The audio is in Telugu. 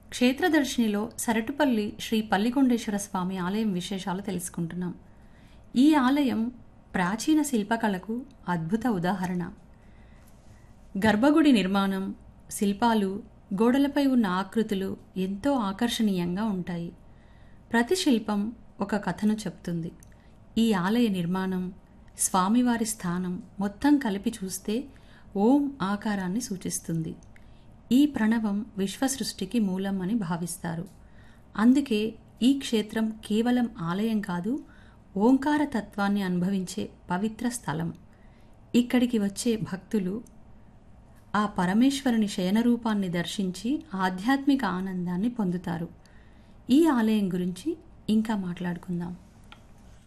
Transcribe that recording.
క్షేత్రదర్శినిలో సరటుపల్లి శ్రీ పల్లికొండేశ్వర స్వామి ఆలయం విశేషాలు తెలుసుకుంటున్నాం ఈ ఆలయం ప్రాచీన శిల్పకళకు అద్భుత ఉదాహరణ గర్భగుడి నిర్మాణం శిల్పాలు గోడలపై ఉన్న ఆకృతులు ఎంతో ఆకర్షణీయంగా ఉంటాయి ప్రతి శిల్పం ఒక కథను చెప్తుంది ఈ ఆలయ నిర్మాణం స్వామివారి స్థానం మొత్తం కలిపి చూస్తే ఓం ఆకారాన్ని సూచిస్తుంది ఈ ప్రణవం విశ్వ సృష్టికి మూలం అని భావిస్తారు అందుకే ఈ క్షేత్రం కేవలం ఆలయం కాదు ఓంకార తత్వాన్ని అనుభవించే పవిత్ర స్థలం ఇక్కడికి వచ్చే భక్తులు ఆ పరమేశ్వరుని శయనరూపాన్ని దర్శించి ఆధ్యాత్మిక ఆనందాన్ని పొందుతారు ఈ ఆలయం గురించి ఇంకా మాట్లాడుకుందాం